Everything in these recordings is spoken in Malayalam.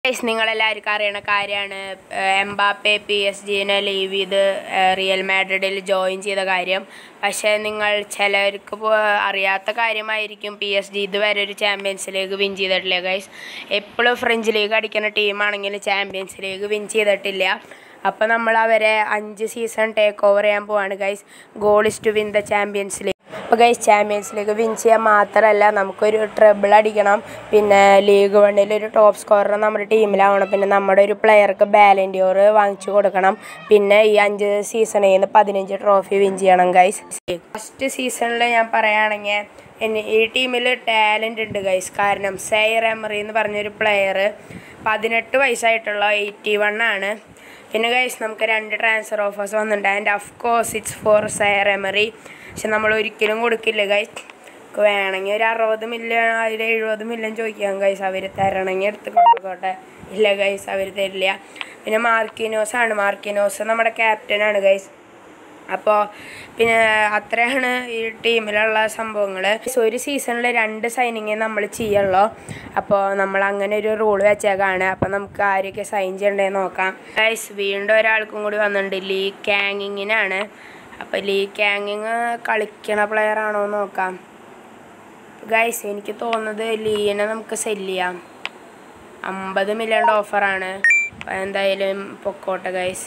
ഗൈസ് നിങ്ങളെല്ലാവർക്കും അറിയണ കാര്യമാണ് എംബാപ്പെ പി എസ് ജിനെ ലീവ് ചെയ്ത് ഏഹ്, റിയൽ മാഡ്രിഡിൽ ജോയിൻ ചെയ്ത കാര്യം പക്ഷേ നിങ്ങൾ ചിലർക്ക് ഇപ്പോൾ അറിയാത്ത കാര്യമായിരിക്കും പി എസ് ജി ഇതുവരെ ഒരു ചാമ്പ്യൻസ് ലീഗ് വിൻ ചെയ്തിട്ടില്ല ഗൈസ് എപ്പോഴും ഫ്രഞ്ച് ലീഗ് അടിക്കുന്ന ടീമാണെങ്കിൽ ചാമ്പ്യൻസ് ലീഗ് വിൻ ചെയ്തിട്ടില്ല അപ്പോൾ നമ്മൾ അവരെ അഞ്ച് സീസൺ ടേക്ക് ഓവർ ചെയ്യാൻ പോവാണ് guys goal is to win the champions league അപ്പോൾ ഗൈസ് ചാമ്പ്യൻസ് ലീഗ് വിൻ ചെയ്യാൻ മാത്രമല്ല നമുക്കൊരു ട്രിബിൾ അടിക്കണം പിന്നെ ലീഗ് വണ്ണിൽ ഒരു ടോപ്പ് സ്കോറർ നമ്മുടെ ടീമിലാവണം പിന്നെ നമ്മുടെ ഒരു പ്ലെയർക്ക് ബാലൻഡിയോർ വാങ്ങിച്ചു കൊടുക്കണം പിന്നെ ഈ അഞ്ച് സീസണിൽ നിന്ന് പതിനഞ്ച് ട്രോഫി വിൻ ചെയ്യണം ഗൈസ് ഫസ്റ്റ് സീസണിൽ ഞാൻ പറയുകയാണെങ്കിൽ എന്നെ ഈ ടീമിൽ ടാലൻ്റ് ഉണ്ട് ഗൈസ് കാരണം സെയർ എമറി എന്ന് പറഞ്ഞൊരു പ്ലെയർ പതിനെട്ട് വയസ്സായിട്ടുള്ള എയ്റ്റി വൺ ആണ് പിന്നെ ഗൈസ് നമുക്ക് രണ്ട് ട്രാൻസ്ഫർ ഓഫേഴ്സ് വന്നിട്ടുണ്ട് and of course it's for Zaire Emery പക്ഷെ നമ്മൾ ഒരിക്കലും കൊടുക്കില്ല ഗൈസ് നമുക്ക് വേണമെങ്കിൽ ഒരു അറുപത് മില്യൺ അതിൽ എഴുപത് മില്യൺ ചോദിക്കാം ഗൈസ് അവർ തരണമെങ്കിൽ എടുത്ത് കൊണ്ടുപോകട്ടെ ഇല്ല ഗൈസ് അവർ തരില്ല പിന്നെ മാർക്കിനോസ് ആണ് മാർക്കിനോസ് നമ്മുടെ ക്യാപ്റ്റനാണ് ഗൈസ് അപ്പോൾ പിന്നെ അത്രയാണ് ഈ ടീമിലുള്ള സംഭവങ്ങൾ ഒരു സീസണിൽ രണ്ട് സൈനിങ് നമ്മൾ ചെയ്യുള്ളൂ അപ്പോൾ നമ്മൾ അങ്ങനെ ഒരു റൂൾ വെച്ചേക്കാണ് അപ്പോൾ നമുക്ക് ആരൊക്കെ സൈൻ ചെയ്യണ്ടേന്ന് നോക്കാം ഗൈസ് വീണ്ടും ഒരാൾക്കും കൂടി വന്നിട്ടുണ്ട് ലീ കാങ്ങിങ്ങിനാണ് അപ്പോൾ ലീ കാങ്ങിങ് കളിക്കണ പ്ലെയർ ആണോ എന്ന് നോക്കാം ഗൈസ് എനിക്ക് തോന്നുന്നത് ലീനെ നമുക്ക് സെല് ചെയ്യാം അമ്പത് മില്യണിൻ്റെ ഓഫറാണ് അപ്പോൾ എന്തായാലും പൊക്കോട്ടെ ഗൈസ്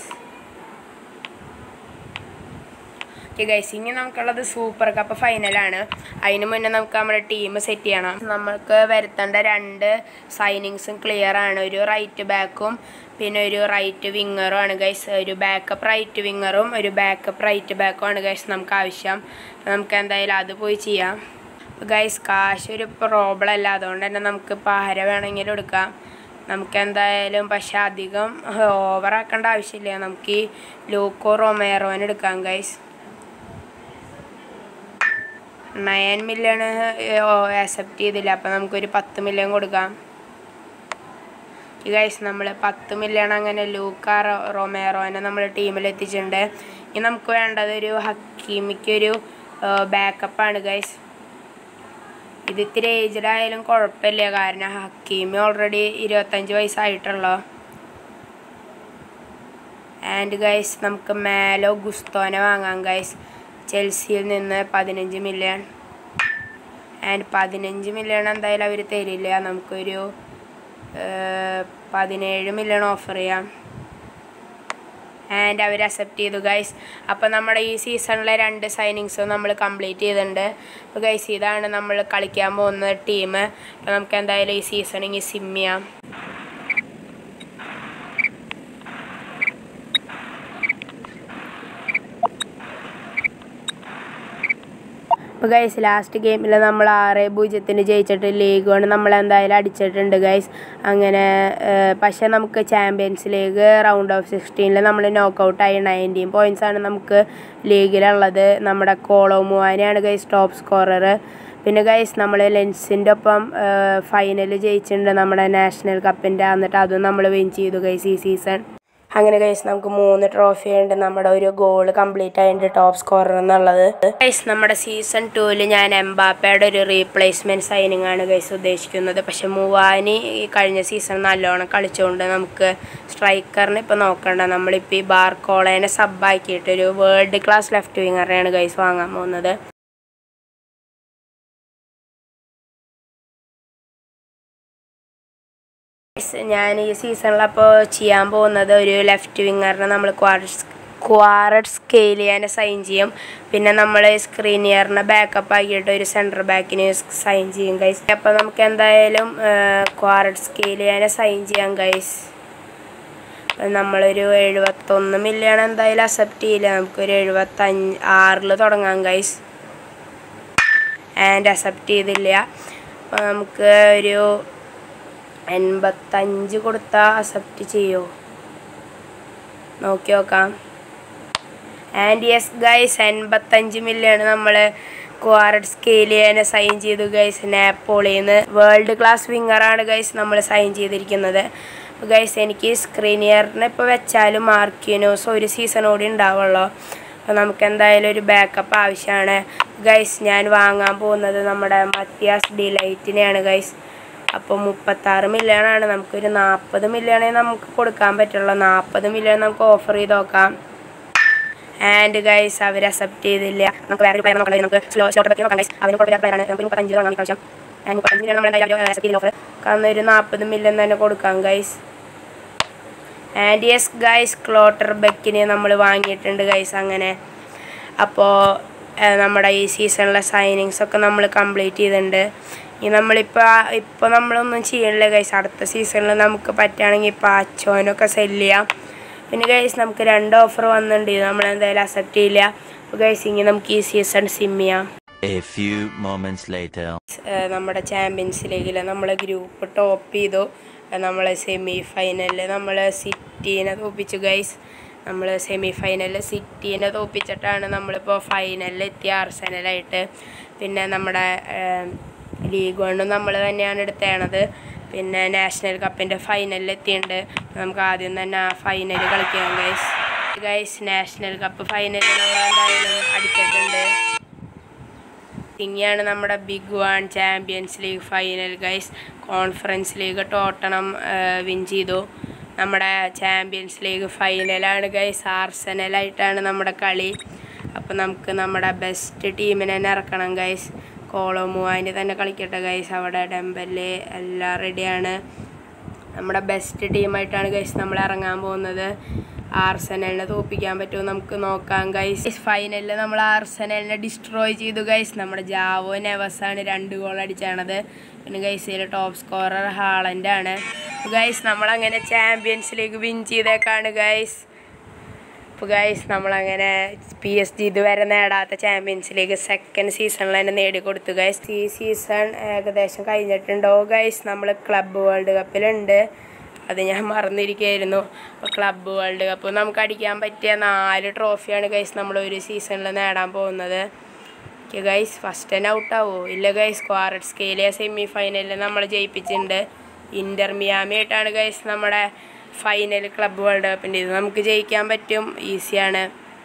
ഓക്കെ ഗൈസ് ഇനി നമുക്കുള്ളത് സൂപ്പർ കപ്പ് ഫൈനലാണ് അതിന് മുന്നേ നമുക്ക് നമ്മുടെ ടീം സെറ്റ് ചെയ്യണം നമുക്ക് വരുത്തേണ്ട രണ്ട് സൈനിങ്സും ക്ലിയർ ആണ് ഒരു റൈറ്റ് ബാക്കും പിന്നെ ഒരു റൈറ്റ് വിങ്ങറും ആണ് ഗൈസ് ഒരു ബാക്കപ്പ് റൈറ്റ് വിങ്ങറും ഒരു ബാക്കപ്പ് റൈറ്റ് ബാക്കും ആണ് ഗൈസ് നമുക്ക് ആവശ്യം അപ്പോൾ നമുക്ക് എന്തായാലും അത് പോയി ചെയ്യാം ഗൈസ് കാശ് ഒരു പ്രോബ്ലം അല്ല അതുകൊണ്ട് തന്നെ നമുക്ക് ഇപ്പോൾ ആരെ വേണമെങ്കിലും എടുക്കാം നമുക്ക് എന്തായാലും പക്ഷെ അധികം ഓവറാക്കേണ്ട ആവശ്യമില്ല നമുക്ക് ഈ ലൂക്കോ റൊമേറോന് എടുക്കാം ഗൈസ് നയൻ മില്യൺ ആക്സെപ്റ്റ് ചെയ്തില്ല അപ്പം നമുക്കൊരു പത്ത് മില്യൺ കൊടുക്കാം ഗൈസ് നമ്മൾ പത്ത് മില്യൺ അങ്ങനെ ലൂക്ക റൊ- റൊമേറോനെ നമ്മൾ ടീമിൽ എത്തിച്ചിട്ടുണ്ട് ഇനി നമുക്ക് വേണ്ടത് ഒരു ഹക്കീമിക്കൊരു ബാക്കപ്പാണ് ഗൈസ് ഇത് ഇത്തിരി ഏജ്ഡ് ആയാലും കുഴപ്പമില്ല കാരണം ഹക്കീമി ഓൾറെഡി ഇരുപത്തഞ്ച് വയസ്സായിട്ടുള്ളൂ ആൻഡ് ഗൈസ് നമുക്ക് മേലോ ഗുസ്തോനെ വാങ്ങാം ഗൈസ് ചെൽസിയിൽ നിന്ന് പതിനഞ്ച് മില്യൺ ആൻഡ് പതിനഞ്ച് മില്യൺ എന്തായാലും അവർ തരില്ല നമുക്കൊരു ഏർ, പതിനേഴ് മില്യൺ ഓഫർ ചെയ്യാം ആൻഡ് അവർ അക്സെപ്റ്റ് ചെയ്തു ഗൈസ് അപ്പോൾ നമ്മുടെ ഈ സീസണിലെ രണ്ട് സൈനിങ്സും നമ്മൾ കംപ്ലീറ്റ് ചെയ്തിട്ടുണ്ട് അപ്പോൾ ഗൈസ് ഇതാണ് നമ്മൾ കളിക്കാൻ പോകുന്ന ടീം അപ്പോൾ നമുക്ക് എന്തായാലും ഈ സീസണിങ് സിം ചെയ്യാം അപ്പോൾ ഗൈസ് ലാസ്റ്റ് ഗെയിമിൽ നമ്മൾ ആറ് പൂജ്യത്തിന് ജയിച്ചിട്ട് ലീഗ് കൊണ്ട് നമ്മൾ എന്തായാലും അടിച്ചിട്ടുണ്ട് ഗൈസ് അങ്ങനെ ഏഹ്, പക്ഷേ നമുക്ക് ചാമ്പ്യൻസ് ലീഗ് റൗണ്ട് ഓഫ് സിക്സ്റ്റീനിൽ നമ്മൾ നോക്കൗട്ടായി നയൻറ്റീൻ പോയിൻറ്റ്സ് ആണ് നമുക്ക് ലീഗിലുള്ളത് നമ്മുടെ കോളോമുവാനാണ് ഗൈസ് ടോപ്പ് സ്കോറർ പിന്നെ ഗൈസ് നമ്മൾ ലെൻസിൻ്റെ ഒപ്പം ഫൈനൽ ജയിച്ചിട്ടുണ്ട് നമ്മുടെ നാഷണൽ കപ്പിൻ്റെ എന്നിട്ട് അതും നമ്മൾ വിൻ ചെയ്തു ഗൈസ് ഈ സീസൺ അങ്ങനെ ഗൈസ് നമുക്ക് മൂന്ന് ട്രോഫി ഉണ്ട് നമ്മുടെ ഒരു ഗോൾ കംപ്ലീറ്റ് ആയിട്ട് ടോപ്പ് സ്കോറർ എന്നുള്ളത് ഗൈസ് നമ്മുടെ സീസൺ ടൂവിൽ ഞാൻ എംബാപ്പയുടെ ഒരു റീപ്ലേസ്മെൻറ്റ് സൈനിങ് ആണ് ഗൈസ് ഉദ്ദേശിക്കുന്നത് പക്ഷെ മൂവാനി ഈ കഴിഞ്ഞ സീസൺ നല്ലോണം കളിച്ചുകൊണ്ട് നമുക്ക് സ്ട്രൈക്കറിന് ഇപ്പോൾ നോക്കണ്ട നമ്മളിപ്പോൾ ഈ ബാർക്കോളേനെ സബ്ബാക്കിയിട്ട് ഒരു വേൾഡ് ക്ലാസ് ലെഫ്റ്റ് വിങ്ങറിനെയാണ് ഗൈസ് വാങ്ങാൻ പോകുന്നത് Guys, ഞാൻ ഈ സീസണിൽ അപ്പോൾ ചെയ്യാൻ പോകുന്നത് ഒരു ലെഫ്റ്റ് വിങ്ങറിനെ നമ്മൾ ക്വാഡ്സ് ക്വാറഡ് സ്കെയിൽ ചെയ്യാൻ സൈൻ ചെയ്യും പിന്നെ നമ്മൾ സ്ക്രീനിയറിനെ ബാക്കപ്പ് ആക്കിയിട്ട് ഒരു സെൻറ്റർ ബാക്കിന് സൈൻ ചെയ്യും ഗൈസ് അപ്പോൾ നമുക്ക് എന്തായാലും ക്വാറഡ് സ്കെയിൽ ചെയ്യാൻ സൈൻ ചെയ്യാം ഗൈസ് നമ്മളൊരു എഴുപത്തൊന്ന് മില്യൺ എന്തായാലും അക്സെപ്റ്റ് ചെയ്യില്ല നമുക്കൊരു എഴുപത്തഞ്ച് ആറിൽ തുടങ്ങാം ഗൈസ് ആൻഡ് അക്സെപ്റ്റ് ചെയ്തില്ല അപ്പോൾ നമുക്ക് ഒരു എൺപത്തഞ്ച് കൊടുത്താൽ അക്സെപ്റ്റ് ചെയ്യുമോ നോക്കി നോക്കാം ആൻഡ് യെസ് ഗൈസ് എൺപത്തഞ്ച് മില്യൺ നമ്മൾ ക്വാറഡ് സ്കെയിൽ ചെയ്യാൻ സൈൻ ചെയ്തു ഗൈസ് നാപ്പോളിന്ന് വേൾഡ് ക്ലാസ് വിങ്ങറാണ് ഗൈസ് നമ്മൾ സൈൻ ചെയ്തിരിക്കുന്നത് ഗൈസ് എനിക്ക് സ്ക്രീനിയറിനെ ഇപ്പോൾ വെച്ചാലും മാർക്കിനോസ് ഒരു സീസൺ കൂടി ഉണ്ടാവുള്ളൂ അപ്പോൾ നമുക്ക് എന്തായാലും ഒരു ബാക്കപ്പ് ആവശ്യമാണ് ഗൈസ് ഞാൻ വാങ്ങാൻ പോകുന്നത് നമ്മുടെ മത്തിയാസ് ഡിലൈറ്റിനെയാണ് ഗൈസ് അപ്പോൾ മുപ്പത്താറ് മില്യണാണ് നമുക്കൊരു നാൽപ്പത് മില്യണേ നമുക്ക് കൊടുക്കാൻ പറ്റുള്ളൂ നാൽപ്പത് മില്യൺ നമുക്ക് ഓഫർ ചെയ്ത് നോക്കാം ആൻഡ് ഗൈസ് അവർ അക്സെപ്റ്റ് ചെയ്തില്ല നമുക്ക് വേറെ പ്ലെയർ നോക്കാം നമുക്ക് സ്ലോ ഷോട്ട് പറ്റി നോക്കാം ഗൈസ് അവന് കുഴപ്പമില്ല പ്ലെയറാണ് നമുക്ക് മുപ്പത്തഞ്ച് വാങ്ങാൻ പ്രാവശ്യം ആൻഡ് മുപ്പത്തഞ്ച് മില്യൺ നമ്മൾ എന്തായാലും അക്സെപ്റ്റ് ചെയ്ത ഓഫർ കാരണം ഒരു നാൽപ്പത് മില്യൺ തന്നെ കൊടുക്കാം ഗൈസ് ആൻഡ് യെസ് ഗൈസ് ക്ലോട്ടർ ബെക്കിനെ നമ്മൾ വാങ്ങിയിട്ടുണ്ട് ഗൈസ് അങ്ങനെ അപ്പോൾ നമ്മുടെ ഈ സീസണിലെ സൈനിങ്സ് ഒക്കെ നമ്മൾ കംപ്ലീറ്റ് ചെയ്തിട്ടുണ്ട് ഇനി നമ്മളിപ്പോൾ ഇപ്പോൾ നമ്മളൊന്നും ചെയ്യണില്ല ഗൈസ് അടുത്ത സീസണിൽ നമുക്ക് പറ്റുകയാണെങ്കിൽ ഇപ്പോൾ അച്ചോനൊക്കെ സെല് ചെയ്യാം പിന്നെ ഗൈസ് നമുക്ക് രണ്ട് ഓഫർ വന്നിട്ടുണ്ട് ഇത് നമ്മൾ എന്തായാലും അക്സെപ്റ്റ് ചെയ്യില്ല അപ്പോൾ ഗൈസ് ഇനി നമുക്ക് ഈ സീസൺ സിം ചെയ്യാം A few moments later. ഏഹ് നമ്മുടെ ചാമ്പ്യൻസ് ലീഗിൽ നമ്മൾ ഗ്രൂപ്പ് ടോപ്പ് ചെയ്തു നമ്മൾ സെമി ഫൈനലിൽ നമ്മൾ സിറ്റീനെ തോപ്പിച്ചു ഗൈസ് നമ്മൾ സെമി ഫൈനലിൽ സിറ്റീനെ തോപ്പിച്ചിട്ടാണ് നമ്മളിപ്പോൾ ഫൈനലിൽ എത്തിയ ആർസനലായിട്ട് പിന്നെ നമ്മുടെ ലീഗ് വണ്ണും നമ്മൾ തന്നെയാണ് എടുത്തേണത് പിന്നെ നാഷണൽ കപ്പിൻ്റെ ഫൈനലിൽ എത്തിയിട്ടുണ്ട് നമുക്ക് ആദ്യം തന്നെ ആ ഫൈനൽ കളിക്കാം ഗൈസ് ഗൈസ് നാഷണൽ കപ്പ് ഫൈനലിൽ നമ്മൾ എന്തായാലും അടിച്ചിട്ടുണ്ട് ഇനിയാണ് നമ്മുടെ big one champions league final guys conference league Tottenham win ചെയ്തു നമ്മുടെ ചാമ്പ്യൻസ് ലീഗ് ഫൈനലാണ് ഗൈസ് ആർസനലായിട്ടാണ് നമ്മുടെ കളി അപ്പോൾ നമുക്ക് നമ്മുടെ ബെസ്റ്റ് ടീമിനെ തന്നെ ഇറക്കണം ഗൈസ് കോളോമുവാൻ്റെ തന്നെ കളിക്കട്ടെ ഗൈസ് അവിടെ ഡെമ്പല് എല്ലാം റെഡിയാണ് നമ്മുടെ ബെസ്റ്റ് ടീമായിട്ടാണ് ഗൈസ് നമ്മൾ ഇറങ്ങാൻ പോകുന്നത് ആർസനലിനെ തോൽപ്പിക്കാൻ പറ്റുമോ നമുക്ക് നോക്കാം ഗൈസ് ഫൈനലിൽ നമ്മൾ ആർസനലിനെ ഡിസ്ട്രോയ് ചെയ്തു ഗൈസ് നമ്മുടെ ജാവോ നെവസാണ് രണ്ട് ഗോൾ അടിച്ചാണത് പിന്നെ ഗൈസിൽ ടോപ്പ് സ്കോറർ ഹാളൻഡാണ് ഗൈസ് നമ്മളങ്ങനെ ചാമ്പ്യൻസ് ലീഗ് വിൻ ചെയ്തേക്കാണ് ഗൈസ് അപ്പോൾ ഗൈസ് നമ്മളങ്ങനെ പി എസ് ജി ഇതുവരെ നേടാത്ത ചാമ്പ്യൻസ് ലീഗ് സെക്കൻഡ് സീസണിൽ തന്നെ നേടിക്കൊടുത്തു ഗൈസ് ഈ സീസൺ ഏകദേശം കഴിഞ്ഞിട്ടുണ്ടോ ഗൈസ് നമ്മൾ ക്ലബ്ബ് വേൾഡ് കപ്പിലുണ്ട് അത് ഞാൻ മറന്നിരിക്കുകയായിരുന്നു അപ്പോൾ ക്ലബ്ബ് വേൾഡ് കപ്പ് നമുക്ക് അടിക്കാൻ പറ്റിയ നാല് ട്രോഫിയാണ് ഗൈസ് നമ്മൾ ഒരു സീസണിൽ നേടാൻ പോകുന്നത് ഓക്കെ ഗൈസ് ഫസ്റ്റ് തന്നെ ഔട്ടാവോ ഇല്ല ഗൈസ് ക്വാററ്റ് സ്കെയിലെ സെമി ഫൈനലിൽ നമ്മൾ ജയിപ്പിച്ചിട്ടുണ്ട് ഇൻ്റർ മിയാമി ആയിട്ടാണ് ഗൈസ് നമ്മുടെ ഫൈനൽ ക്ലബ്ബ് വേൾഡ് കപ്പിൻ്റെ ഇത് നമുക്ക് ജയിക്കാൻ പറ്റും ഈസിയാണ്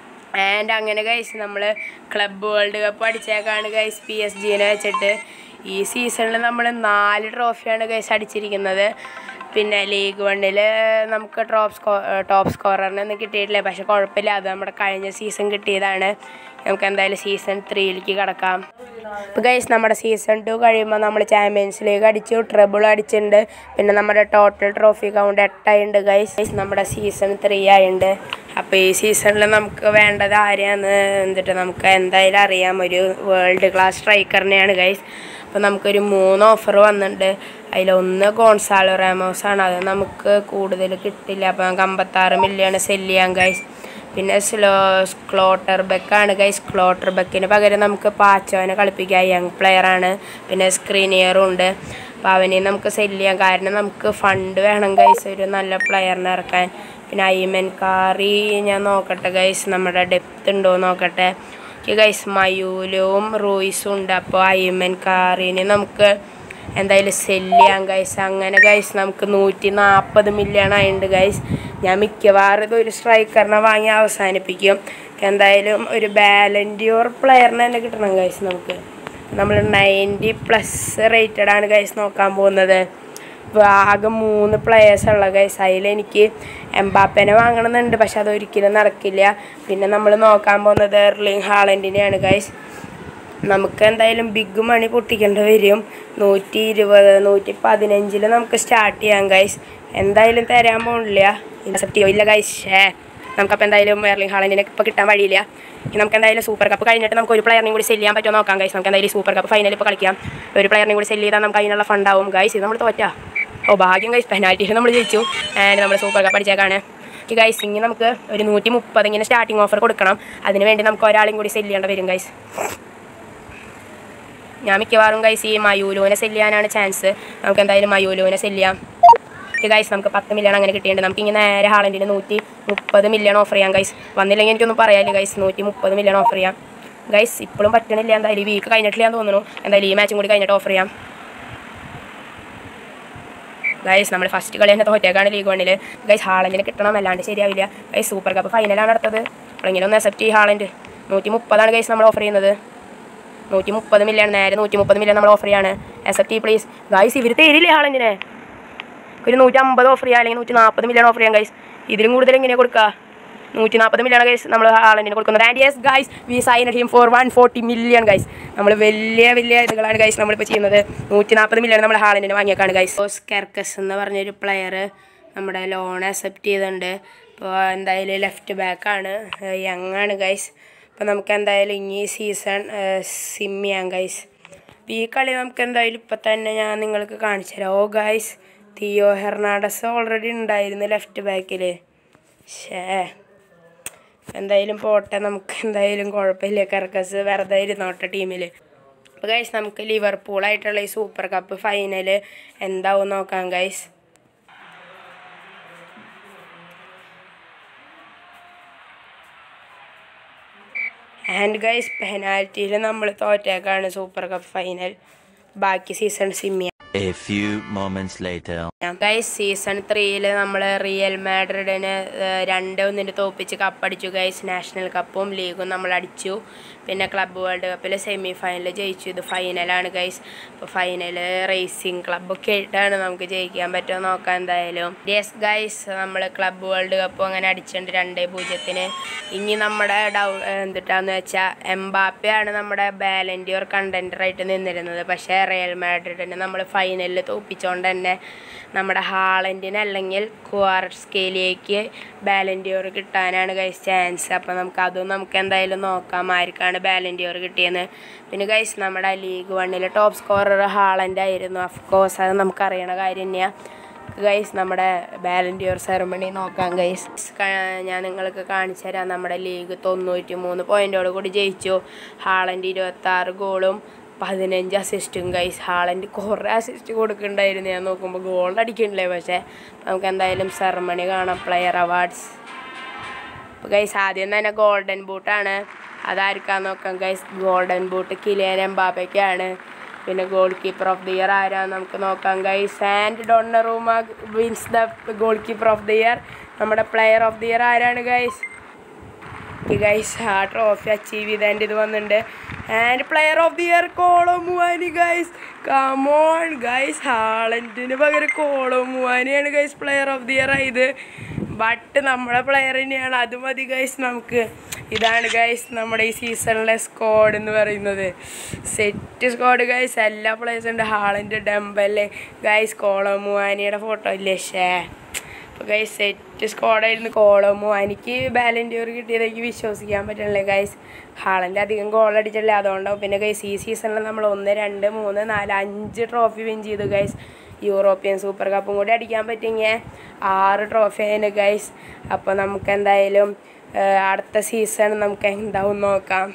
ആൻഡ് അങ്ങനെ ഗൈസ് നമ്മൾ ക്ലബ്ബ് വേൾഡ് കപ്പ് അടിച്ചേക്കാണ് ഗൈസ് പി എസ് ജിനെ വെച്ചിട്ട് ഈ സീസണിൽ നമ്മൾ നാല് ട്രോഫിയാണ് ഗൈസ് അടിച്ചിരിക്കുന്നത് പിന്നെ ലീഗ് വണ്ണിൽ നമുക്ക് ടോപ്പ് സ്കോ ടോപ്പ് സ്കോററിനൊന്നും കിട്ടിയിട്ടില്ല പക്ഷെ കുഴപ്പമില്ല അത് നമ്മുടെ കഴിഞ്ഞ സീസൺ കിട്ടിയതാണ് നമുക്ക് എന്തായാലും സീസൺ ത്രീയിലേക്ക് കടക്കാം ഇപ്പോൾ ഗൈസ് നമ്മുടെ സീസൺ ടു കഴിയുമ്പോൾ നമ്മൾ ചാമ്പ്യൻസ് ലീഗ് അടിച്ചു ട്രിബിൾ അടിച്ചിട്ടുണ്ട് പിന്നെ നമ്മുടെ ടോട്ടൽ ട്രോഫി കൗണ്ട് എട്ടായിട്ടുണ്ട് ഗൈസ് നമ്മുടെ സീസൺ ത്രീ ആയിട്ടുണ്ട് അപ്പോൾ ഈ സീസണിൽ നമുക്ക് വേണ്ടത് ആരെയാന്ന് എന്നിട്ട് നമുക്ക് എന്തായാലും അറിയാം ഒരു വേൾഡ് ക്ലാസ് സ്ട്രൈക്കറിനെയാണ് ഗൈസ് അപ്പോൾ നമുക്കൊരു മൂന്ന് ഓഫർ വന്നിട്ടുണ്ട് അതിലൊന്ന് ഗോൺസാലോ റാമോസ് ആണ് അത് നമുക്ക് കൂടുതൽ കിട്ടില്ല അപ്പോൾ നമുക്ക് അമ്പത്താറ് മില്യൺ സെല്ല് ചെയ്യാം ഗൈസ് പിന്നെ സ്ലോ ക്ലോട്ടർ ബെക്കാണ് ഗൈസ് ക്ലോട്ടർ ബെക്കിന് പകരം നമുക്ക് പാച്ചോനെ കളിപ്പിക്കാം യങ് പ്ലെയറാണ് പിന്നെ സ്ക്രീനിയറും ഉണ്ട് അപ്പോൾ അവനെ നമുക്ക് സെല്ല് ചെയ്യാം കാരണം നമുക്ക് ഫണ്ട് വേണം ഗൈസ് ഒരു നല്ല പ്ലെയറിനെ ഇറക്കാൻ പിന്നെ ഐമൻ കാറി ഞാൻ നോക്കട്ടെ ഗൈസ് നമ്മുടെ ഡെപ്ത് ഉണ്ടോ നോക്കട്ടെ ഓക്കെ ഗൈസ് മയൂലും റൂയിസും ഉണ്ട് അപ്പോൾ ഐമൻ കാറിന് നമുക്ക് എന്തായാലും സെല്ല് ചെയ്യാം ഗൈസ് അങ്ങനെ ഗൈസ് നമുക്ക് നൂറ്റി നാൽപ്പത് മില്യൺ ആയിട്ടുണ്ട് ഗൈസ് ഞാൻ മിക്കവാറും ഇത് ഒരു സ്ട്രൈക്കറിനെ വാങ്ങി അവസാനിപ്പിക്കും എന്തായാലും ഒരു ബാലൻറ്റിയോർ പ്ലെയറിനെ തന്നെ കിട്ടണം ഗൈസ് നമുക്ക് നമ്മൾ നയൻറ്റി പ്ലസ് റേറ്റഡ് ആണ് ഗൈസ് നോക്കാൻ പോകുന്നത് ഇപ്പോൾ ആകെ മൂന്ന് പ്ലെയേഴ്സ് ഉള്ള ഗൈസ് അതിലെനിക്ക് എംബാപ്പനെ വാങ്ങണമെന്നുണ്ട് പക്ഷെ അതൊരിക്കലും നടക്കില്ല പിന്നെ നമ്മൾ നോക്കാൻ പോകുന്നത് എർലിങ് ഹാളൻഡിനെയാണ് ഗൈസ് നമുക്ക് എന്തായാലും ബിഗ് മണി പൊട്ടിക്കേണ്ടി വരും നൂറ്റി ഇരുപത് നൂറ്റി പതിനഞ്ചിൽ നമുക്ക് സ്റ്റാർട്ട് ചെയ്യാം ഗൈസ് എന്തായാലും തരാൻ പോണില്ല ഇൻസെപ്റ്റ് ചെയ്യോ ഇല്ല ഗൈസ് ഷേ നമുക്കപ്പോൾ എന്തായാലും എർലിംഗ് ഹാളൻഡിനെ ഇപ്പോൾ കിട്ടാൻ വഴിയില്ല ഇനി നമുക്ക് എന്തായാലും സൂപ്പർ കപ്പ് കഴിഞ്ഞിട്ട് നമുക്ക് ഒരു പ്ലെയറിനെയും കൂടി സെല്ല് ചെയ്യാൻ പറ്റുമോ നോക്കാം ഗൈസ് നമുക്ക് എന്തായാലും സൂപ്പർ കപ്പ് ഫൈനൽ ഇപ്പോൾ കളിക്കാം ഒരു പ്ലെയറിനെയും കൂടി സെല്ല് ചെയ്താൽ നമുക്ക് അതിനുള്ള ഫണ്ടാവും ഗൈസ് ഇത് നമ്മൾ തോറ്റാ ഓ ഭാഗ്യം ഗൈസ് പെനാൽറ്റിയിൽ നമ്മൾ ജയിച്ചു ആൻഡ് നമ്മൾ സൂപ്പർ കപ്പ് അടിച്ചേക്കാണ് ഈ ഗൈസ് ഇനി നമുക്ക് ഒരു നൂറ്റി മുപ്പത് ഇങ്ങനെ സ്റ്റാർട്ടിങ് ഓഫർ കൊടുക്കണം അതിന് വേണ്ടി നമുക്ക് ഒരാളെയും കൂടി സെല്ല് ചെയ്യേണ്ടി വരും ഗൈസ് ഞാൻ മിക്കവാറും ഗൈസ് ഈ മയൂലുവിനെ സെല്ല് ചെയ്യാനാണ് ചാൻസ് നമുക്ക് എന്തായാലും മയൂലുവിനെ സെല്ല് ചെയ്യാം ഗൈസ് നമുക്ക് പത്ത് മില്യൺ അങ്ങനെ കിട്ടിയിട്ടുണ്ട് നമുക്ക് ഇങ്ങനെ നേരെ ഹാളൻഡിന് നൂറ്റി മുപ്പത് മില്യൺ ഓഫർ ചെയ്യാം ഗൈസ് വന്നില്ലെങ്കിൽ എനിക്കൊന്നും പറയാനില്ല ഗൈസ് നൂറ്റി മുപ്പത് മില്യൺ ഓഫർ ചെയ്യാം ഗൈസ് ഇപ്പോഴും പറ്റണില്ല എന്തായാലും ഈ വീക്ക് കഴിഞ്ഞിട്ടില്ല എന്ന് തോന്നുന്നു എന്തായാലും ഈ മാച്ചും കൂടി കഴിഞ്ഞിട്ട് ഓഫർ ചെയ്യാം ഗൈസ് നമ്മൾ ഫസ്റ്റ് കളി തന്നെ തോറ്റേക്കാണ് ലീഗ് വണ്ണിൽ ഗൈസ് ഹാളൻഡിന് കിട്ടണം അല്ലാണ്ട് ശരിയാവില്ല ഗൈസ് സൂപ്പർ കപ്പ് ഫൈനലാണ് അടുത്തത് അപ്പോഴെങ്കിലും ഒന്ന് അക്സെപ്റ്റ് ചെയ്യും ഹാളൻഡ് നൂറ്റി മുപ്പതാണ് ഗൈസ് നമ്മൾ ഓഫർ ചെയ്യുന്നത് നൂറ്റി മുപ്പത് മില്യൺ നേരെ നൂറ്റി മുപ്പത് മില്യൺ നമ്മൾ ഓഫർ ചെയ്യാണ് S F T please guys ഇവർ തരില്ലേ ഹാളൻറ്റിനെ ഒരു നൂറ്റി അമ്പത് ഓഫർ ചെയ്യാം അല്ലെങ്കിൽ നൂറ്റി നാൽപ്പത് മില്യൺ ഓഫർ ചെയ്യാം ഗൈസ് ഇതിലും കൂടുതൽ എങ്ങനെയാണ് കൊടുക്കുക നൂറ്റി നാൽപ്പത് മില്യൺ ഗൈസ് നമ്മൾ ഹാളൻറ്റിന് കൊടുക്കുന്നത് and yes guys we sign team for one forty million guys നമ്മൾ വലിയ വലിയ ഇതുകളാണ് ഗൈസ് നമ്മളിപ്പോൾ ചെയ്യുന്നത് നൂറ്റി നാൽപ്പത് മില്യൺ നമ്മൾ ഹാളൻറ്റിന് വാങ്ങിയേക്കാണ് ഗൈസ് ഓസ് കെർക്കസ് എന്ന് പറഞ്ഞൊരു പ്ലെയർ നമ്മുടെ ലോൺ അക്സെപ്റ്റ് ചെയ്തിട്ടുണ്ട് ഇപ്പോൾ എന്തായാലും ലെഫ്റ്റ് ബാക്കാണ് യങ് ആണ് ഗൈസ് അപ്പോൾ നമുക്ക് എന്തായാലും ഇനി സീസൺ സിം ചെയ്യാം ഗൈസ് അപ്പോൾ ഈ കളി നമുക്ക് എന്തായാലും ഇപ്പം തന്നെ ഞാൻ നിങ്ങൾക്ക് കാണിച്ചു തരാം ഓ ഗൈസ് തിയോ ഹെർണാഡസ് ഓൾറെഡി ഉണ്ടായിരുന്നു ലെഫ്റ്റ് ബാക്കിൽ ഷേ എന്തായാലും പോട്ടെ നമുക്ക് എന്തായാലും കുഴപ്പമില്ല കർക്കസ് വെറുതെ ഇരുന്നോട്ടെ ടീമിൽ അപ്പോൾ ഗൈസ് നമുക്ക് ലിവർപൂളായിട്ടുള്ള ഈ സൂപ്പർ കപ്പ് ഫൈനൽ എന്താവും നോക്കാം ഗൈസ് ആൻഡ് ഗൈസ് പെനാൽറ്റിയിൽ നമ്മൾ തോറ്റേക്കാണ് സൂപ്പർ കപ്പ് ഫൈനൽ ബാക്കി സീസൺ സിമ്മിയ A few moments later. Guys season ത്രീയിൽ നമ്മൾ റിയൽ മാഡ്രിഡിന് രണ്ട് ഒന്നിന് തോപ്പിച്ച് കപ്പടിച്ചു ഗൈസ് നാഷണൽ കപ്പും ലീഗും നമ്മൾ അടിച്ചു പിന്നെ ക്ലബ്ബ് വേൾഡ് കപ്പിൽ സെമി ഫൈനൽ ജയിച്ചു ഇത് ഫൈനലാണ് ഗൈസ് അപ്പോൾ ഫൈനൽ റേസിംഗ് ക്ലബ്ബൊക്കെ ആയിട്ടാണ് നമുക്ക് ജയിക്കാൻ പറ്റുമോ നോക്കാം എന്തായാലും യെസ് ഗൈസ് നമ്മൾ ക്ലബ്ബ് വേൾഡ് കപ്പും അങ്ങനെ അടിച്ചിട്ടുണ്ട് രണ്ടേ പൂജ്യത്തിന് ഇനി നമ്മുടെ ഡൗ എന്തിട്ടാന്ന് വെച്ചാൽ എംബാപ്പയാണ് നമ്മുടെ ബാലൻറ്റിയർ കണ്ടൻറ്ററായിട്ട് നിന്നിരുന്നത് പക്ഷേ റിയൽ മാഡ്രിഡിന് നമ്മൾ ഫൈനലിൽ തോപ്പിച്ചുകൊണ്ട് തന്നെ നമ്മുടെ ഹാളൻറ്റിന് അല്ലെങ്കിൽ ക്വാർട്സ്കേലിയേക്ക് ബാലൻറ്റിയോർ കിട്ടാനാണ് ഗൈസ് ചാൻസ് അപ്പോൾ നമുക്ക് അതും നമുക്ക് എന്തായാലും നോക്കാം ആർക്കാണ് ബാലൻറ്റിയോർ കിട്ടിയെന്ന് പിന്നെ ഗൈസ് നമ്മുടെ ലീഗ് വണ്ണിൽ ടോപ്പ് സ്കോറർ ഹാളൻ്റ് ആയിരുന്നു അഫ്കോഴ്സ് അത് നമുക്കറിയണ കാര്യം തന്നെയാണ് ഗൈസ് നമ്മുടെ ബാലൻറ്റിയോർ സെറമണി നോക്കാം ഗൈസ് ഞാൻ നിങ്ങൾക്ക് കാണിച്ചു തരാം നമ്മുടെ ലീഗ് തൊണ്ണൂറ്റി മൂന്ന് പോയിൻറ്റോട് കൂടി ജയിച്ചു ഹാളൻ്റെ ഇരുപത്താറ് ഗോളും പതിനഞ്ച് അസിസ്റ്റും ഗൈസ് ഹാളൻ്റെ കുറേ അസിസ്റ്റ് കൊടുക്കുന്നുണ്ടായിരുന്നു ഞാൻ നോക്കുമ്പോൾ ഗോൾ അടിക്കണില്ലേ പക്ഷേ നമുക്ക് എന്തായാലും സെറമണി കാണാം പ്ലെയർ അവാർഡ്സ് അപ്പോൾ ഗൈസ് ആദ്യം തന്നെ ഗോൾഡൻ ബൂട്ടാണ് അതായിരിക്കാൻ നോക്കാം ഗൈസ് ഗോൾഡൻ ബൂട്ട് കിലിയൻ എംബാബയ്ക്കാണ് പിന്നെ goalkeeper of the year ആരാന്ന് നമുക്ക് നോക്കാം guys and Donnarumma wins the goalkeeper of the year നമ്മുടെ പ്ലെയർ ഓഫ് ദി ഇയർ ആരാണ് ഗൈസ് ഗൈസ് ആ ട്രോഫി അച്ചീവ് ചെയ്തതിൻ്റെ ഇത് വന്നിട്ടുണ്ട് and player of the year Kolo Muani guys come on guys ഹാളൻറ്റിന് പകരം കോളോ മുവാനിയാണ് guys player of the year ആയത് ബട്ട് നമ്മുടെ പ്ലെയർ തന്നെയാണ് അത് മതി ഗൈസ് നമുക്ക് ഇതാണ് ഗൈസ് നമ്മുടെ ഈ സീസണിലെ സ്ക്വാഡ് എന്ന് പറയുന്നത് സെറ്റ് സ്ക്വാഡ് ഗൈസ് എല്ലാ പ്ലേയേഴ്സും ഉണ്ട് ഹാളിൻ്റെ ഡംബല് ഗൈസ് കോളോ മുവാനിയുടെ ഫോട്ടോ ഇല്ലേ ഷേ അപ്പോൾ ഗൈസ് സെറ്റ് സ്കോഡായിരുന്നു കോളമോ എനിക്ക് ബാലൻറ്റിയർ കിട്ടിയത് എനിക്ക് വിശ്വസിക്കാൻ പറ്റണില്ലേ ഗൈസ് ഹാളൻ്റെ അധികം ഗോൾ അടിച്ചിട്ടില്ല അതുകൊണ്ടാവും പിന്നെ ഗൈസ് ഈ സീസണിൽ നമ്മൾ ഒന്ന് രണ്ട് മൂന്ന് നാല് അഞ്ച് ട്രോഫി വിൻ ചെയ്തു ഗൈസ് യൂറോപ്യൻ സൂപ്പർ കപ്പും കൂടി അടിക്കാൻ പറ്റിയെങ്കിൽ ആറ് ട്രോഫി ആയിരുന്നു ഗൈസ് അപ്പോൾ നമുക്ക് എന്തായാലും ഏഹ്, അടുത്ത സീസൺ നമുക്ക് എന്താവും നോക്കാം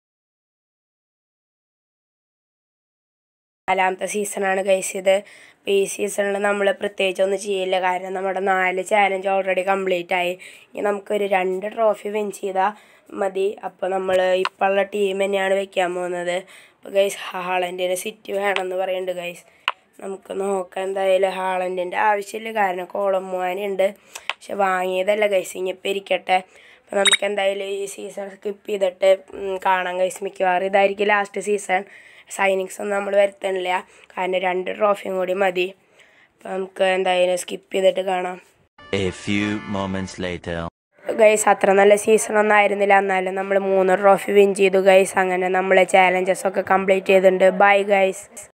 നാലാമത്തെ സീസണാണ് ഗൈസ് ഇത് അപ്പോൾ ഈ സീസണിൽ നമ്മൾ പ്രത്യേകിച്ച് ഒന്നും ചെയ്യില്ല കാരണം നമ്മുടെ നാല് ചാലഞ്ച് ഓൾറെഡി കംപ്ലീറ്റ് ആയി ഇനി നമുക്കൊരു രണ്ട് ട്രോഫി വിൻ ചെയ്താൽ മതി അപ്പോൾ നമ്മൾ ഇപ്പോഴുള്ള ടീം തന്നെയാണ് വെക്കാൻ പോകുന്നത് അപ്പോൾ ഗൈസ് ഹാളൻഡിന് സിറ്റി വേണമെന്ന് പറയുന്നുണ്ട് ഗൈസ് നമുക്ക് നോക്കാം എന്തായാലും ഹാളൻഡിൻ്റെ ആവശ്യമില്ല കാരണം കോളമ്മുവാനുണ്ട് പക്ഷെ വാങ്ങിയതല്ല ഗൈസ് ഇനിയിപ്പോൾ ഇരിക്കട്ടെ അപ്പോൾ നമുക്ക് എന്തായാലും ഈ സീസൺ സ്കിപ്പ് ചെയ്തിട്ട് ഉം, കാണാം ഗൈസ് മിക്കവാറും ഇതായിരിക്കും ലാസ്റ്റ് സീസൺ സൈനിങ്സ് ഒന്നും നമ്മൾ വരുത്തണില്ല കാരണം രണ്ട് ട്രോഫിയും കൂടി മതി അപ്പോൾ നമുക്ക് എന്തായാലും സ്കിപ്പ് ചെയ്തിട്ട് കാണാം A few moments later. Guys അത്ര നല്ല സീസൺ ഒന്നും ആയിരുന്നില്ല എന്നാലും നമ്മൾ മൂന്ന് ട്രോഫി വിൻ ചെയ്തു ഗൈസ് അങ്ങനെ നമ്മൾ ചാലഞ്ചസ് ഒക്കെ കംപ്ലീറ്റ് ചെയ്തിട്ടുണ്ട് ബൈ ഗൈസ്